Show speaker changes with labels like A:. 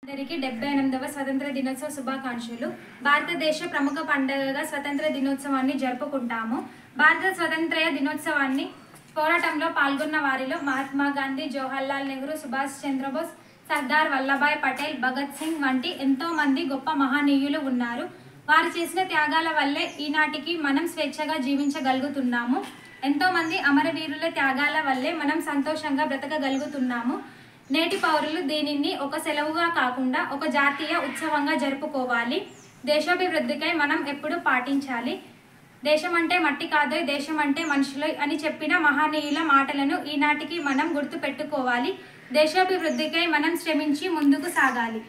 A: అందరికీ డెబ్బై ఎనిమిదవ స్వతంత్ర దినోత్సవ శుభాకాంక్షలు భారతదేశ ప్రముఖ పండుగగా స్వతంత్ర దినోత్సవాన్ని జరుపుకుంటాము భారత స్వతంత్ర దినోత్సవాన్ని పోరాటంలో పాల్గొన్న వారిలో మహాత్మా గాంధీ జవహర్లాల్ నెహ్రూ సుభాష్ చంద్రబోస్ సర్దార్ వల్లభాయ్ పటేల్ భగత్ సింగ్ వంటి ఎంతో మంది గొప్ప మహనీయులు ఉన్నారు వారు చేసిన త్యాగాల వల్లే ఈనాటికి మనం స్వేచ్ఛగా జీవించగలుగుతున్నాము ఎంతో మంది అమరవీరుల త్యాగాల వల్లే మనం సంతోషంగా బ్రతకగలుగుతున్నాము నేటి పౌరులు దీనిని ఒక సెలవుగా కాకుండా ఒక జాతీయ ఉత్సవంగా జరుపుకోవాలి దేశాభివృద్ధికై మనం ఎప్పుడూ పాటించాలి దేశం అంటే మట్టి కాదోయ్ దేశం అంటే మనుషులు అని చెప్పిన మహనీయుల మాటలను ఈనాటికి మనం గుర్తు పెట్టుకోవాలి దేశాభివృద్ధికై మనం శ్రమించి ముందుకు సాగాలి